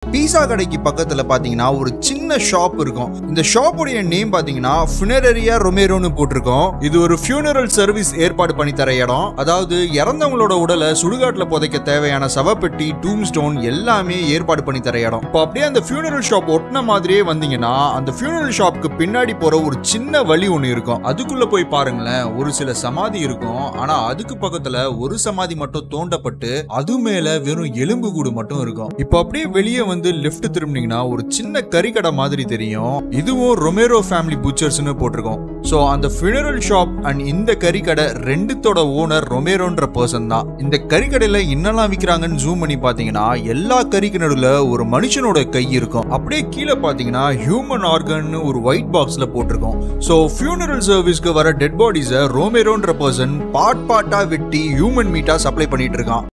பீஸா கடைக்கு பக்கத்துல பாத்தீங்கன்னா ஒரு சின்ன ஷாப் இருக்கும் இந்த ஷாப்புடைய நேம் பாத்தீங்கன்னா ஃபினரரியா ரொமேரோன்னு போட்டிருக்கோம் இது ஒரு ஃபியூனரல் சர்வீஸ் ஏற்பாடு பண்ணி தர இடம் அதாவது இறந்தவங்களோட உடலை சுடுகாட்டுல புதைக்க தேவையான சவப்பெட்டி டூம் ஸ்டோன் எல்லாமே ஏற்பாடு பண்ணி தர இடம் இப்போ அப்படியே அந்த ஃபியூனரல் ஷாப் ஒட்டின மாதிரியே வந்தீங்கன்னா அந்த ஃபியூனரல் ஷாப்க்கு பின்னாடி போற ஒரு சின்ன வழி ஒன்று இருக்கும் அதுக்குள்ள போய் பாருங்களேன் ஒரு சில சமாதி இருக்கும் ஆனா அதுக்கு பக்கத்துல ஒரு சமாதி மட்டும் தோண்டப்பட்டு அது மேல வெறும் எலும்பு கூடு மட்டும் இருக்கும் இப்போ அப்படியே வெளியே வந்து லெஃப்ட் திரும்பினீங்கன்னா ஒரு சின்ன கறிக்கடை மாதிரி தெரியும் இதுவும் ரொமேரோ ஃபேமிலி புச்சர்ஸ்னு போட்டிருக்கோம் ஸோ அந்த ஃபினரல் ஷாப் அண்ட் இந்த கறிக்கடை ரெண்டுத்தோட ஓனர் ரொமேரோன்ற பர்சன் தான் இந்த கறிக்கடையில என்னெல்லாம் விற்கிறாங்கன்னு ஜூம் பண்ணி பார்த்தீங்கன்னா எல்லா கறிக்கு நடுவில் ஒரு மனுஷனோட கை இருக்கும் அப்படியே கீழே பார்த்தீங்கன்னா ஹியூமன் ஆர்கன் ஒரு ஒயிட் பாக்ஸ்ல போட்டிருக்கோம் ஸோ ஃபியூனரல் சர்வீஸ்க்கு வர டெட் பாடிஸை ரோமேரோன்ற பர்சன் பார்ட் பார்ட்டா வெட்டி ஹியூமன் மீட்டா சப்ளை பண்ணிட்டு இருக்கான்